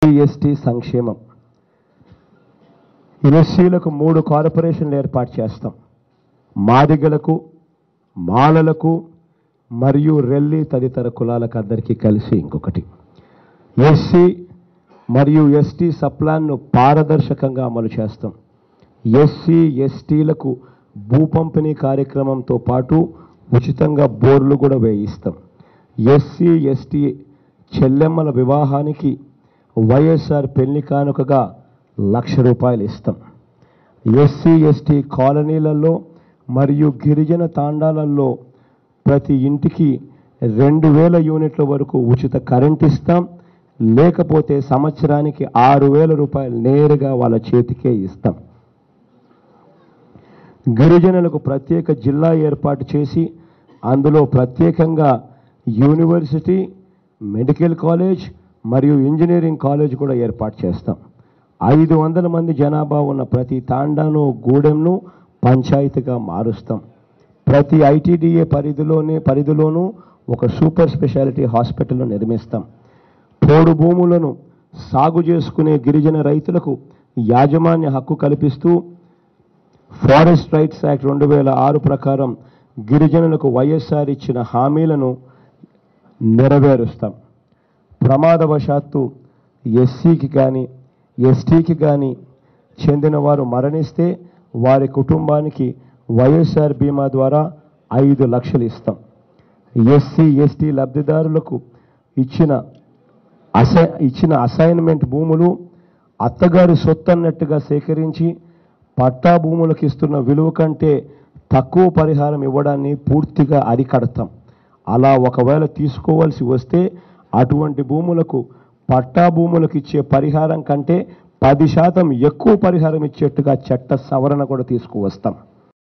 ST సంక్షేమం ఎస్సీలకు మూడు కార్పొరేషన్లు ఏర్పాటు చేస్తాం మాదిగలకు మాలలకు మరియు రెల్లి తదితర కులాలకు అందరికీ కలిసి ఇంకొకటి ఎస్సీ మరియు ఎస్టీ సప్లాన్ను పారదర్శకంగా అమలు చేస్తాం ఎస్సీ ఎస్టీలకు భూ పంపిణీ కార్యక్రమంతో పాటు ఉచితంగా బోర్లు కూడా వేయిస్తాం ఎస్సీ ఎస్టీ చెల్లెమ్మల వివాహానికి వైఎస్ఆర్ పెళ్లి కానుకగా లక్ష రూపాయలు ఇస్తాం ఎస్సీ ఎస్టీ కాలనీలలో మరియు గిరిజన తాండాలలో ప్రతి ఇంటికి రెండు వేల యూనిట్ల వరకు ఉచిత కరెంట్ ఇస్తాం లేకపోతే సంవత్సరానికి ఆరు వేల రూపాయలు నేరుగా వాళ్ళ చేతికే ఇస్తాం గిరిజనులకు ప్రత్యేక జిల్లా ఏర్పాటు చేసి అందులో ప్రత్యేకంగా యూనివర్సిటీ మెడికల్ కాలేజ్ మరియు ఇంజనీరింగ్ కాలేజ్ కూడా ఏర్పాటు చేస్తాం ఐదు వందల మంది జనాభా ఉన్న ప్రతి తాండాను గూడెంను పంచాయతీగా మారుస్తాం ప్రతి ఐటీడీఏ పరిధిలోనే పరిధిలోనూ ఒక సూపర్ స్పెషాలిటీ హాస్పిటల్ను నిర్మిస్తాం పోడు భూములను సాగు చేసుకునే గిరిజన రైతులకు యాజమాన్య హక్కు కల్పిస్తూ ఫారెస్ట్ రైట్స్ యాక్ట్ రెండు వేల ఆరు ప్రకారం గిరిజనులకు వైఎస్ఆర్ ఇచ్చిన హామీలను నెరవేరుస్తాం ప్రమాదవశాత్తు ఎస్సీకి కానీ ఎస్టీకి కానీ చెందిన వారు మరణిస్తే వారి కుటుంబానికి వైఎస్ఆర్ బీమా ద్వారా ఐదు లక్షలు ఇస్తాం ఎస్సీ ఎస్టీ లబ్ధిదారులకు ఇచ్చిన అసై ఇచ్చిన అసైన్మెంట్ భూములు అత్తగారి సొత్తు అన్నట్టుగా సేకరించి పట్టా భూములకు ఇస్తున్న విలువ కంటే తక్కువ పరిహారం ఇవ్వడాన్ని పూర్తిగా అరికడతాం అలా ఒకవేళ తీసుకోవాల్సి వస్తే అటువంటి భూములకు పట్టా భూములకు ఇచ్చే పరిహారం కంటే పది శాతం ఎక్కువ పరిహారం ఇచ్చేట్టుగా చట్ట సవరణ కూడా తీసుకువస్తాం